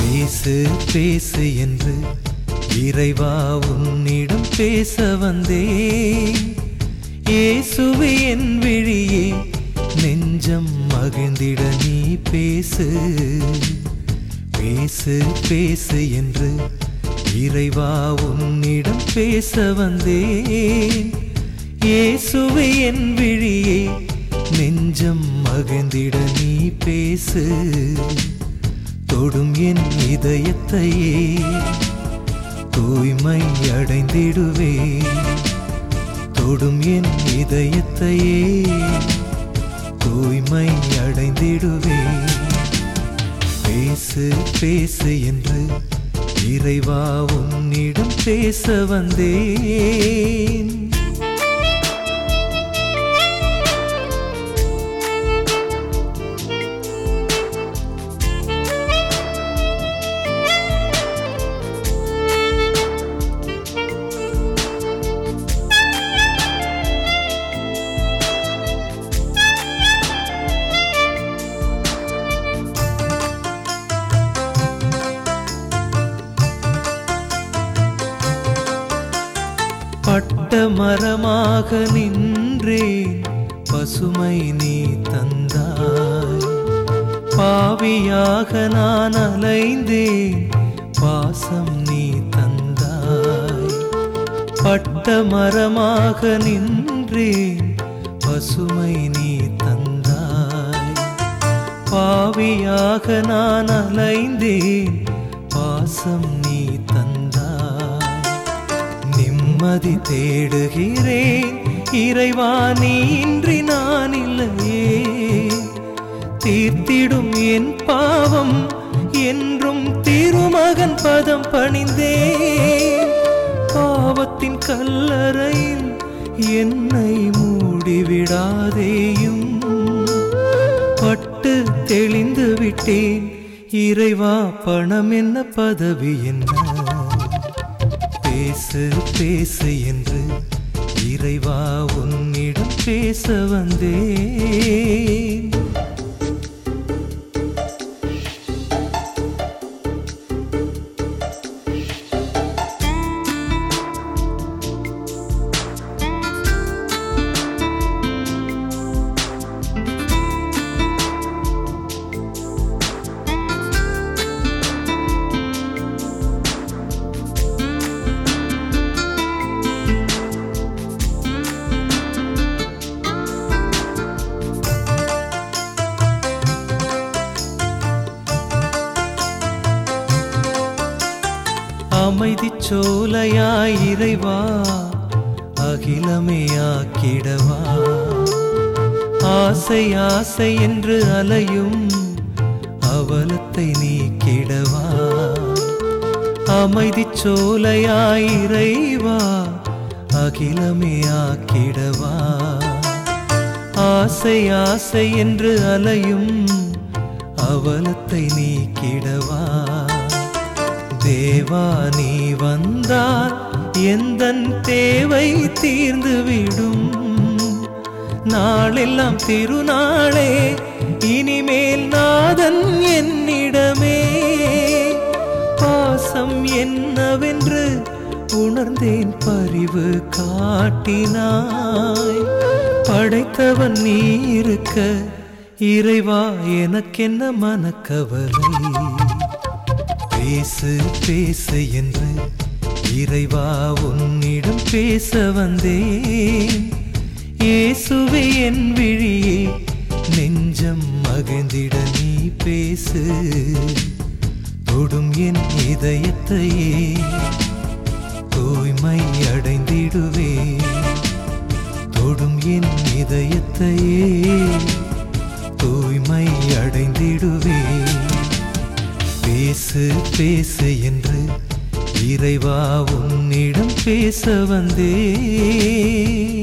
பேசு பேசு என்று இறைவா உன்னிடம் பேச வந்தேன் இயேசுவே என் விழியே நெஞ்சம் மகிழ்ந்திட நீ பேசு பேசு பேசு என்று இறைவா உன்னிடம் பேச வந்தேன் இயேசுவே என் விழியே நெஞ்சம் மகிழ்ந்திட நீ பேசு தொடும் என் இதயத்தையே தூய்மை அடைந்திடுவே தொடும் என் இதயத்தையே தூய்மை அடைந்திடுவே பேசு பேசு என்று இறைவா உன்னிடம் பேச வந்தேன் பட்ட மரமாக நின்றேன் பசுமை நீ தந்தாய் பாவியாக நான் அலைந்தேன் பாசம் நீ தந்தாய் பட்ட மரமாக நின்றேன் பசுமை நீ தந்தாய் பாவியாக நான் அலைந்தேன் பாசம் நீ தந்தாய் நிம்மதி தேடுகிறேன் இறைவா நீ இன்றி நான் இல்லையே தீர்த்திடும் என் பாவம் என்றும் திருமகன் பதம் பணிந்தேன் பாவத்தின் கல்லறையில் என்னை மூடிவிடாதேயும் பட்டு தெளிந்து விட்டேன் இறைவா பணம் என்ன பதவி என்ன பேசு பேசு என்று இறைவா உன்னிடம் பேச வந்தேன் அமைதி சோலையாய் இறைவா அகிலமேயாக்கிடவா ஆசை ஆசை என்று அலையும் அவலத்தை நீக்கிடவா அமைதி சோலையாய் இறைவா அகிலமேயாக்கிடவா ஆசை ஆசை என்று அலையும் அவலத்தை நீக்கிடவா தேவா நீ வந்தால் எந்தன் தேவை தீர்ந்துவிடும் நாளெல்லாம் திருநாளே இனிமேல் நாதன் என்னிடமே பாசம் என்னவென்று உணர்ந்தேன் பரிவு காட்டினாய் படைத்தவன் நீ இருக்க இறைவா எனக்கென்ன மனக்கவலை பேசு பேசு என்று இறைவா உன்னிடம் பேச வந்தேன் இயேசுவே என் விழியே நெஞ்சம் மகிழ்ந்திட நீ பேசு தொடும் என் இதயத்தையே தூய்மை அடைந்திடுவே தொடும் என் இதயத்தையே தூய்மை அடைந்திடுவே பேசு பேசு என்று இறைவா உன்னிடம் பேச வந்தேன்